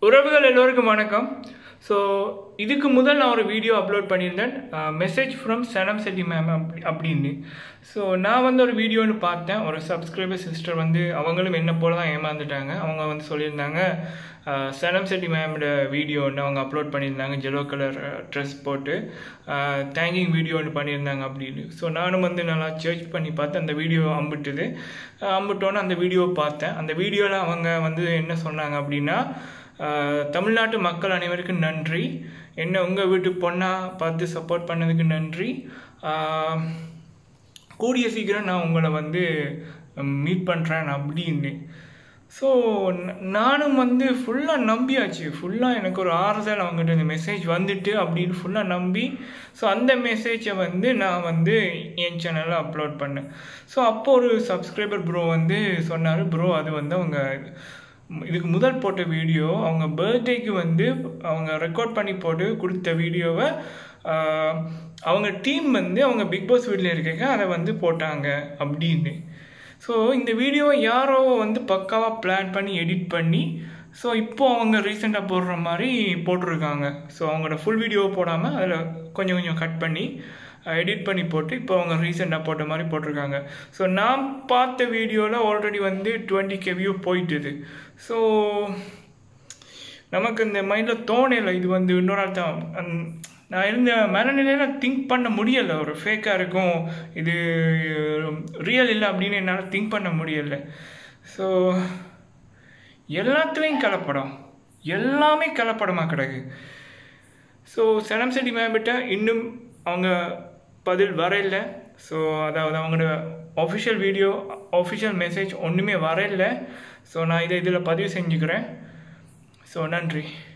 உறவுகள் எல்லோருக்கும் வணக்கம் ஸோ இதுக்கு முதல் நான் ஒரு வீடியோ அப்லோட் பண்ணியிருந்தேன் message from Sanam Shetty ma'am அப்படி அப்படின்னு ஸோ நான் வந்து ஒரு வீடியோன்னு பார்த்தேன் ஒரு சப்ஸ்கிரைபர் சிஸ்டர் வந்து அவங்களும் என்ன போல தான் ஏமாந்துட்டாங்க அவங்க வந்து சொல்லியிருந்தாங்க அஹ், சனம் செட்டி மேமோட வீடியோ ஒன்று அவங்க அப்லோட் பண்ணியிருந்தாங்க ஜெலோ கலர் ட்ரெஸ் போட்டு தேங்கிங் வீடியோ ஒன்று பண்ணியிருந்தாங்க அப்படின்னு ஸோ நானும் வந்து நல்லா சர்ச் பண்ணி பார்த்தேன் அந்த வீடியோ அம்பிட்டுது அஹ், அம்பிட்டோன்னே அந்த வீடியோ பார்த்தேன் அந்த வீடியோவில் அவங்க வந்து என்ன சொன்னாங்க அப்படின்னா ஆஹ் தமிழ்நாட்டு மக்கள் அனைவருக்கும் நன்றி என்ன உங்கள் வீட்டு பொண்ணாக பார்த்து சப்போர்ட் பண்ணதுக்கு நன்றி ஆஹ் கூடிய சீக்கிரம் நான் உங்களை வந்து மீட் பண்ணுறேன் அப்படின்னு ஸோ நானும் வந்து ஃபுல்லாக நம்பியாச்சு ஃபுல்லாக எனக்கு ஒரு ஆறுதல் அவங்ககிட்ட இந்த மெசேஜ் வந்துட்டு அப்படின்னு ஃபுல்லாக நம்பி ஸோ அந்த மெசேஜை வந்து நான் வந்து என் சேனலில் அப்லோட் பண்ணேன் ஸோ அப்போ ஒரு சப்ஸ்கிரைபர் ப்ரோ வந்து சொன்னார் ப்ரோ அது வந்து அவங்க இதுக்கு முதல் போட்ட வீடியோ அவங்க பர்த்டேக்கு வந்து அவங்க ரெக்கார்ட் பண்ணி போட்டு கொடுத்த வீடியோவை ஆஹ், அவங்க டீம் வந்து அவங்க பிக் பாஸ் வீட்டில் இருக்காங்க அதை வந்து போட்டாங்க அப்படின்னு ஸோ இந்த வீடியோவை யாரோ வந்து பக்காவாக பிளான் பண்ணி எடிட் பண்ணி ஸோ இப்போ அவங்க ரீசெண்டாக போடுற மாதிரி போட்டிருக்காங்க ஸோ அவங்களோட ஃபுல் வீடியோ போடாமல் அதில் கொஞ்சம் கொஞ்சம் கட் பண்ணி எடிட் பண்ணி போட்டு இப்போ அவங்க ரீசெண்டாக போட்ட மாதிரி போட்டிருக்காங்க ஸோ நான் பார்த்த வீடியோவில் ஆல்ரெடி வந்து டுவெண்ட்டி கே வியூ போயிட்டுது ஸோ நமக்கு இந்த மைண்டில் தோணலை இது வந்து இன்னொரு அர்த்தம் அந்- நான் இருந்த மனநிலையில் திங்க் பண்ண முடியலை ஒரு ஃபேக்காக இருக்கும் இது ரியல் இல்லை அப்படின்னு என்னால் திங்க் பண்ண முடியலை ஸோ எல்லாத்துலேயும் கலப்படம் எல்லாமே கலப்படமாக கிடக்கு ஸோ சனம் செட்டி மேம்பிட்ட இன்னும் அவங்க பதில் வரையில ஸோ அதாவது அவங்களோட ஒஃபிஷியல் வீடியோ ஒஃபிஷியல் மெசேஜ் ஒன்றுமே வரையில ஸோ நான் இதை இதில் பதிவு செஞ்சுக்கிறேன் ஸோ நன்றி